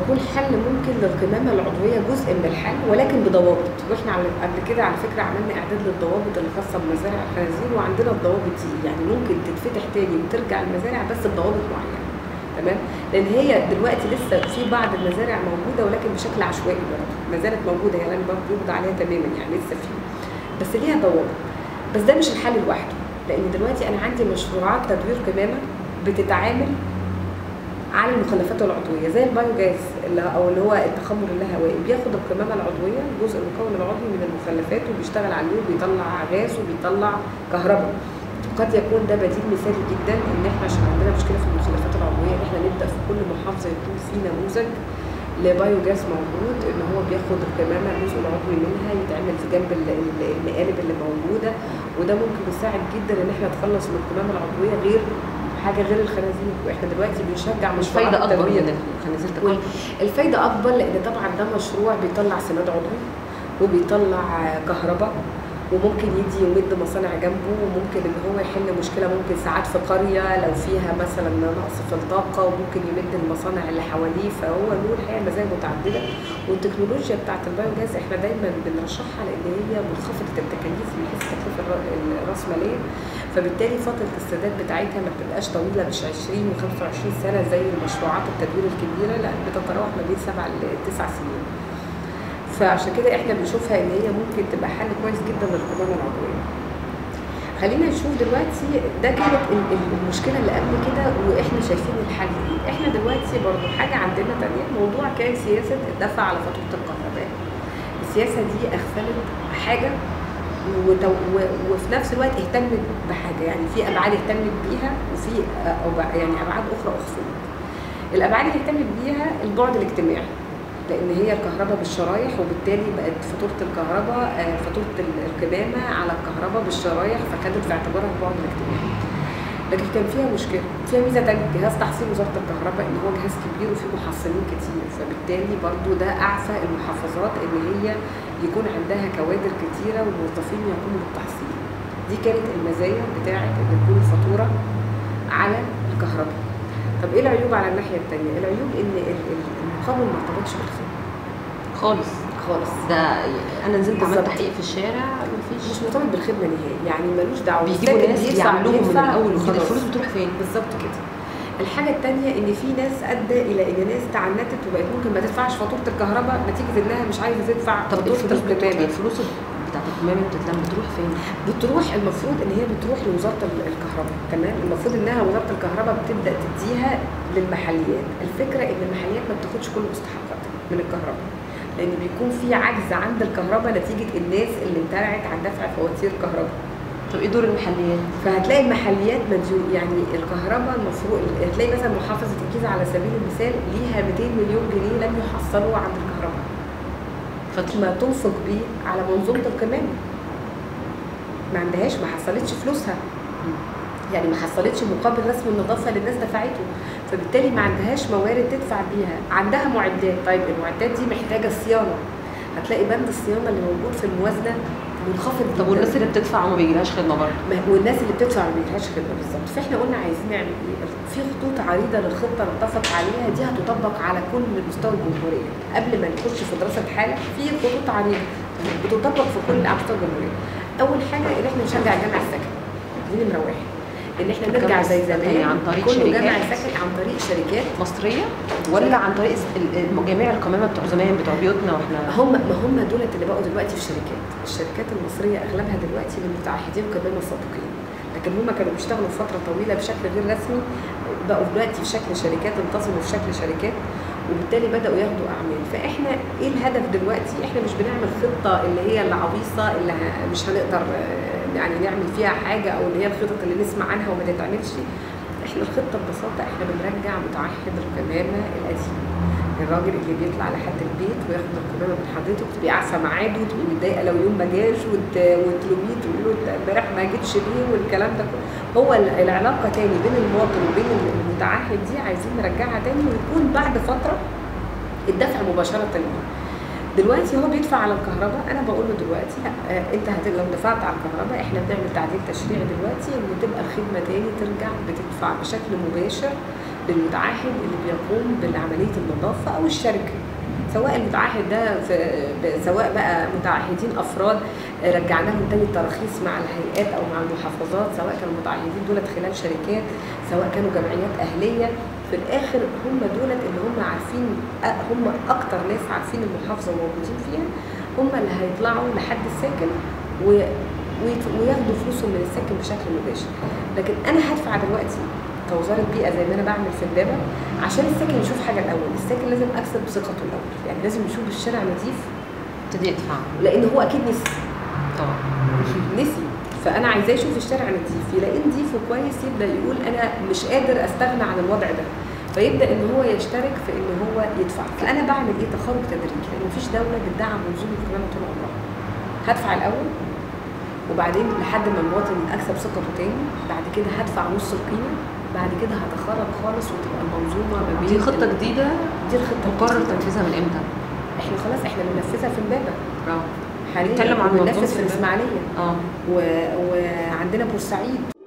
يكون حل ممكن للقمامه العضويه جزء من الحل ولكن بضوابط واحنا على- قبل كده على فكره عملنا اعداد للضوابط اللي خاصه بمزارع الخنازير وعندنا الضوابط دي يعني ممكن تتفتح تاني وترجع المزارع بس بضوابط معينه تمام لان هي دلوقتي لسه في بعض المزارع موجوده ولكن بشكل عشوائي برضه ما زالت موجوده يعني لم يقبض عليها تماما يعني لسه في بس ليها ضوابط بس ده مش الحل لوحده لان دلوقتي انا عندي مشروعات تدوير قمامه بتتعامل على المخلفات العضويه زي البايوجاز اللي او اللي هو التخمر اللاهوائي بياخد القمامه العضويه الجزء المكون العضوي من المخلفات وبيشتغل عليه وبيطلع غاز وبيطلع كهرباء قد يكون ده بديل مثالي جدا ان احنا عشان عندنا مشكله في المخلفات العضويه ان احنا نبدا في كل محافظه يكون في نموذج لبايوجاز موجود ان هو بياخد القمامه الجزء العضوي منها يتعمل في جنب ال- ال- المقالب اللي موجوده وده ممكن يساعد جدا ان احنا نتخلص من القمامه العضويه غير حاجه غير الخنازير واحنا دلوقتي بنشجع مش مشروعات فايده اكبر التنوير. من الخنازير تكون الفايده اكبر لان طبعا ده مشروع بيطلع سماد عضوي وبيطلع كهرباء وممكن يجي يمد مصانع جنبه وممكن ان هو يحل مشكله ممكن ساعات في قريه لو فيها مثلا نقص في الطاقه وممكن يمد المصانع اللي حواليه فهو له الحقيقه مزايا متعدده والتكنولوجيا بتاعت البايوجاز احنا دايما بنرشحها لان هي منخفضه التكاليف من حيث التكلفه الر- الراسماليه فبالتالي فتره الاستعداد بتاعتها ما بتبقاش طويله مش 20 و25 سنه زي المشروعات التدوير الكبيره لا بتتراوح ما بين سبع لتسع سنين فعشان كده احنا بنشوفها ان هي ممكن تبقى حل كويس جدا للقمامه العضويه خلينا نشوف دلوقتي ده كانت ال- ال- المشكله اللي قبل كده واحنا شايفين الحل ايه احنا دلوقتي برضو حاجه عندنا تانية موضوع كان سياسه الدفع على فاتوره الكهرباء السياسه دي اغفلت حاجه وتو... و... وفي نفس الوقت اهتمت بحاجه يعني في ابعاد اهتمت بيها وفي أو يعني ابعاد اخرى اغفلت الابعاد اللي اهتمت بيها البعد الاجتماعي لان هي الكهرباء بالشرايح وبالتالي بقت فاتوره الكهرباء آه، فاتوره ال- القمامه على الكهرباء بالشرايح فخدت في اعتبارها البعد الاجتماعي لكن كان فيها مشكله فيها ميزه تانية جهاز تحصيل وزاره الكهرباء ان هو جهاز كبير وفيه محصلين كتير فبالتالي برضو ده اعفى المحافظات ان هي يكون عندها كوادر كتيره وموظفين يقوموا بالتحصيل دي كانت المزايا بتاعه ان تكون الفاتوره على الكهرباء طب ايه العيوب على الناحيه الثانيه العيوب ان ال- ال- المقاول ما ارتبطش بالخدمه خالص خالص ده انا نزلت عملت بالظبط. تحقيق في الشارع مفيش مش مرتبط بالخدمه نهائي يعني ملوش دعوه بيجيبوا الساكن ناس بيدفع- يعملوهم من بيدفع الاول وكده وخلاص. الفلوس بتروح فين بالظبط كده الحاجة التانية إن في ناس أدى إلى إن ناس تعنتت وبقت ممكن ما تدفعش فاتورة الكهرباء نتيجة إنها مش عايزة تدفع طب فاتورة الفلوس بتروح القمامة الفلوس بتاعت القمامه بتتلم بتروح فين؟ بتروح المفروض ان هي بتروح لوزاره ال- الكهرباء تمام المفروض انها وزاره الكهرباء بتبدا تديها للمحليات الفكره ان المحليات ما بتاخدش كل مستحقاتها من الكهرباء لان بيكون في عجز عند الكهرباء نتيجه الناس اللي امتنعت عن دفع فواتير كهرباء طب ايه دور المحليات؟ فهتلاقي المحليات مديون يعني الكهرباء المفروض هتلاقي مثلا محافظه الجيزه على سبيل المثال ليها 200 مليون جنيه لم يحصلوا عند الكهرباء فتح ما تنفق بيه على منظومه القمامه ما عندهاش ما حصلتش فلوسها يعني ما حصلتش مقابل رسم النظافه للناس دفعته فبالتالي ما عندهاش موارد تدفع بيها عندها معدات طيب المعدات دي محتاجه صيانه هتلاقي بند الصيانه اللي موجود في الموازنه منخفض طب جداً. والناس اللي بتدفع وما بيجيلهاش خدمه برضه ما- والناس اللي بتدفع ما بيجيلهاش خدمه بالظبط فاحنا قلنا عايزين نعمل ايه في خطوط عريضه للخطه اللي اتفق عليها دي هتطبق على كل مستوى الجمهوريه قبل ما نخش في دراسه حاله في خطوط عريضه بتطبق في كل على مستوى الجمهوريه اول حاجه ان احنا نشجع جمع السكن دي نمره واحد ان احنا نرجع جمع زي السكن زمان عن طريق كله شركات؟ جمع سكن عن طريق شركات مصريه ولا عن طريق ال- ال- جميع القمامه بتوع زمان بتوع بيوتنا واحنا هم ما هم دولت اللي بقوا دلوقتي في شركات الشركات المصريه اغلبها دلوقتي من متعهدين قمامه سابقين لكن هم كانوا بيشتغلوا فتره طويله بشكل غير رسمي بقوا دلوقتي في شكل شركات انتظموا في شكل شركات وبالتالي بداوا ياخدوا اعمال فاحنا ايه الهدف دلوقتي احنا مش بنعمل خطه اللي هي العبيصه اللي ه- مش هنقدر آه، يعني نعمل فيها حاجه او اللي هي الخطط اللي نسمع عنها وما تتعملش احنا الخطه ببساطه احنا بنرجع متعهد القمامه القديم الراجل اللي بيطلع لحد البيت وياخد القمامه من حضرتك وتبقي عارفه ميعاده وتبقي متضايقه لو يوم ما جاش وت- وتلوميه تقولي له انت امبارح ما جيتش ليه والكلام ده كله هو ال- العلاقه تاني بين المواطن وبين المتعهد دي عايزين نرجعها تاني ويكون بعد فتره الدفع مباشره ليه دلوقتي هو بيدفع على الكهرباء انا بقول له دلوقتي لا آه، انت هت... لو دفعت على الكهرباء احنا بنعمل تعديل تشريعي دلوقتي ان تبقى الخدمه تاني ترجع بتدفع بشكل مباشر للمتعهد اللي بيقوم بعمليه النظافه او الشركه سواء المتعهد ده في ب- سواء بقى متعهدين افراد آه، رجعنا لهم تاني التراخيص مع الهيئات او مع المحافظات سواء كانوا متعهدين دولت خلال شركات سواء كانوا جمعيات اهليه في الاخر هم دولت اللي هم عارفين آه، هم اكتر ناس عارفين المحافظه وموجودين فيها هم اللي هيطلعوا لحد الساكن و ويت- وياخدوا فلوسهم من الساكن بشكل مباشر لكن انا هدفع دلوقتي كوزاره بيئه زي ما انا بعمل في امبابه عشان الساكن يشوف حاجه الاول الساكن لازم اكسب ثقته الاول يعني لازم يشوف الشارع نظيف ابتدي يدفع لان هو اكيد نسي طبعا نسي فانا عايزاه يشوف الشارع نظيف يلاقيه نظيف وكويس يبدا يقول انا مش قادر استغنى عن الوضع ده فيبدا ان هو يشترك في ان هو يدفع فانا بعمل ايه تخرج تدريجي لان مفيش دوله بتدعم منظومه القمامه طول عمرها هدفع الاول وبعدين لحد ما المواطن اكسب ثقته تاني بعد كده هدفع نص القيمه بعد كده هتخرج خالص وتبقى المنظومه ما بين دي خطه جديده دي الخطه مقرر الجديدة. تنفيذها من امتى؟ احنا خلاص احنا بننفذها في امبابه اه حاليا نتكلم عن وبننفذ منظومة في إمبابة. الاسماعيليه اه و... وعندنا بورسعيد